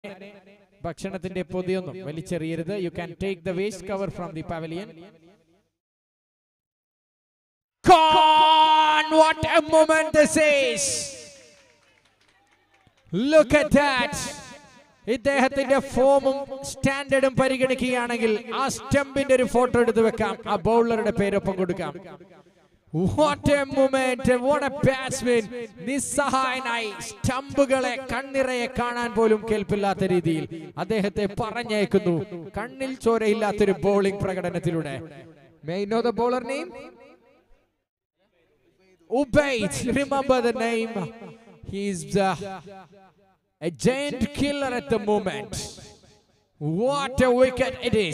ഭക്ഷണത്തിന്റെ പൊതിയൊന്നും വലിച്ചെറിയരുത് you can take the waste cover from the pavilion Con, what a moment this is! Look at that! ഇദ്ദേഹത്തിന്റെ ഫോമും സ്റ്റാൻഡേർഡും പരിഗണിക്കുകയാണെങ്കിൽ ആ സ്റ്റംപിന്റെ ഒരു ഫോട്ടോ എടുത്ത് വെക്കാം ആ ബൗളറുടെ പേരൊപ്പം കൊടുക്കാം what a moment what a batsman നിസ്സഹായനായി സ്റ്റംപുകളെ കണ്ണിറയെ കാണാൻ പോലും കേൾപ്പില്ലാത്ത രീതിയിൽ അദ്ദേഹത്തെ പറഞ്ഞേക്കുന്നു കണ്ണിൽ ചോരയില്ലാത്തൊരു ബോളിംഗ് പ്രകടനത്തിലൂടെ may know the bowler name Ubaid, remember the name. He's uh, a giant killer at the moment. What a wicket it is.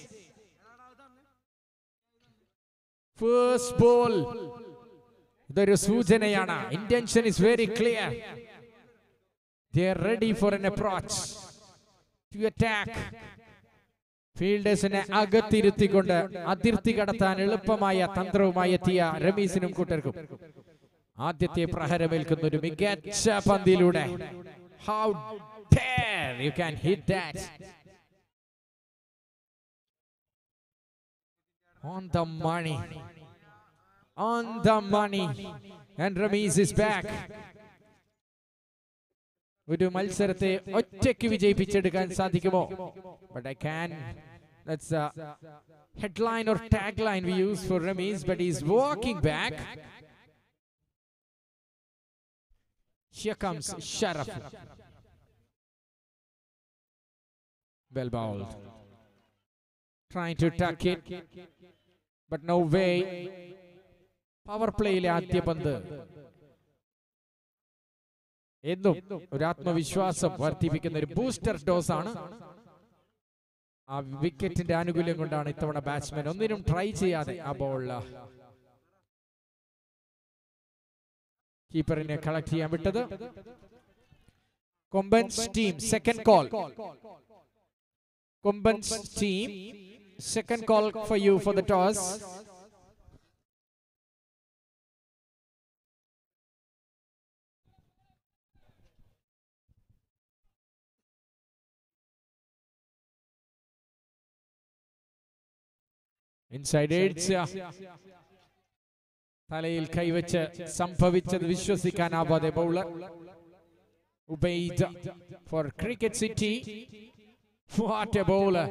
First ball. ഇതൊരു സൂചനയാണ് intention is very clear they are ready for an approach to attack ഫീൽഡേഴ്സിനെ അകത്തിരുത്തിക്കൊണ്ട് അതിർത്തി കടത്താൻ എളുപ്പമായ തന്ത്രവുമായി എത്തിയ രമീസിനും കൂട്ടർക്കും ആദ്യത്തെ പ്രഹരമേൽക്കുന്ന ഒരു മികച്ച പന്തിലൂടെ how you can hit that on the money on the money and Rameez is back ഒരു മത്സരത്തെ ഒറ്റയ്ക്ക് വിജയിപ്പിച്ചെടുക്കാൻ സാധിക്കുമോ but I can that's a headline or tagline we use for Rameez but he's walking back here comes Sharaf well bowled trying to tuck it but no way power പ്ലേയിലെ ആദ്യ പന്ത് എന്നും ഒരു ആത്മവിശ്വാസം വർദ്ധിപ്പിക്കുന്ന ഒരു ബൂസ്റ്റർ ഡോസ് ആണ് ആ വിക്കറ്റിന്റെ ആനുകൂല്യം കൊണ്ടാണ് ഇത്തവണ ബാറ്റ്സ്മാൻ ഒന്നിനും ട്രൈ ചെയ്യാതെ ആ ബോൾ കീപ്പറിനെ കളക്ട് ചെയ്യാൻ വിട്ടത് Kombans team second call Kombans team second call four you four the toss inside edge തലയിൽ കൈവച്ച് സംഭവിച്ചത് വിശ്വസിക്കാനാവാതെ bowler Ubaid four cricket city what a bowler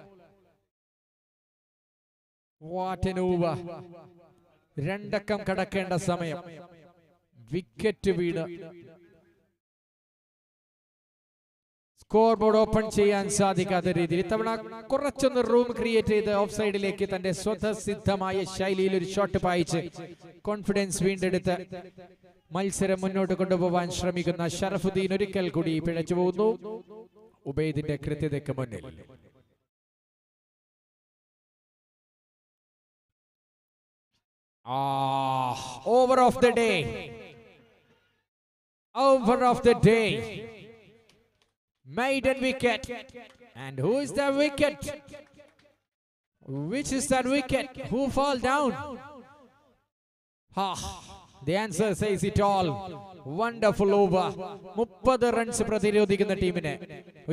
what an over രണ്ടക്കം കടക്കേണ്ട സമയം വിക്കറ്റ് വീണ് സ്കോർ ബോർഡ് ഓപ്പൺ ചെയ്യാൻ സാധിക്കാത്ത രീതിയിൽ ഇത്തവണ കുറച്ചൊന്ന് റൂം ക്രിയേറ്റ് ചെയ്ത് ഓഫ് സൈഡിലേക്ക് തന്റെ സ്വതസിദ്ധമായ ശൈലിയിൽ ഒരു ഷോട്ട് പായിച്ച് കോൺഫിഡൻസ് വീണ്ടെടുത്ത് മത്സരം മുന്നോട്ട് കൊണ്ടുപോകാൻ ശ്രമിക്കുന്ന ഷറഫുദ്ദീൻ ഒരിക്കൽ കൂടി പിഴച്ചു പോകുന്നു ഉബൈദിന്റെ കൃത്യതയ്ക്ക് മുന്നിൽ Ah, over of the day. Over of the day. Maiden wicket. And who is the wicket? Which is that wicket? Who fall down? Ah, the answer says it all. Wonderful over. മുപ്പത് runs പ്രതിരോധിക്കുന്ന ടീമിന്